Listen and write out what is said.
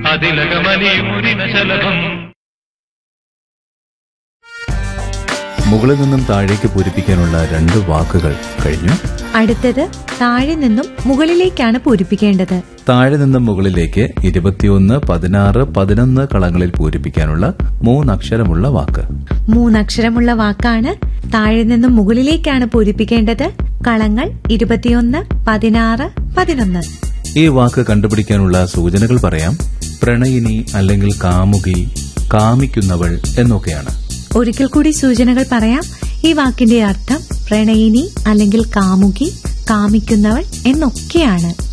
അതിലകമലിയൂരിന ശലഭം മുകളിൽ നിന്നും താഴേക്ക് പൂരിപ്പിക്കാനുള്ള രണ്ട് വാക്കുകൾ കഴിഞ്ഞു അടുത്തത് താഴെ നിന്നും മുകളിലേക്കാണ് പൂരിപ്പിക്കേണ്ടത് താഴെ നിന്നും മുകളിലേക്ക് ഇരുപത്തിയൊന്ന് പതിനാറ് പതിനൊന്ന് കളങ്ങളിൽ പൂരിപ്പിക്കാനുള്ള മൂന്നക്ഷരമുള്ള വാക്ക് മൂന്നക്ഷരമുള്ള വാക്കാണ് താഴെ നിന്നും മുകളിലേക്കാണ് പൂരിപ്പിക്കേണ്ടത് കളങ്ങൾ ഇരുപത്തിയൊന്ന് പതിനാറ് പതിനൊന്ന് ഈ വാക്ക് കണ്ടുപിടിക്കാനുള്ള സൂചനകൾ പറയാം പ്രണയിനി അല്ലെങ്കിൽ കാമുകി കാമിക്കുന്നവൾ എന്നൊക്കെയാണ് ഒരിക്കൽ കൂടി സൂചനകൾ പറയാം ഈ വാക്കിന്റെ അർത്ഥം പ്രണയിനി അല്ലെങ്കിൽ കാമുകി കാമിക്കുന്നവൾ എന്നൊക്കെയാണ്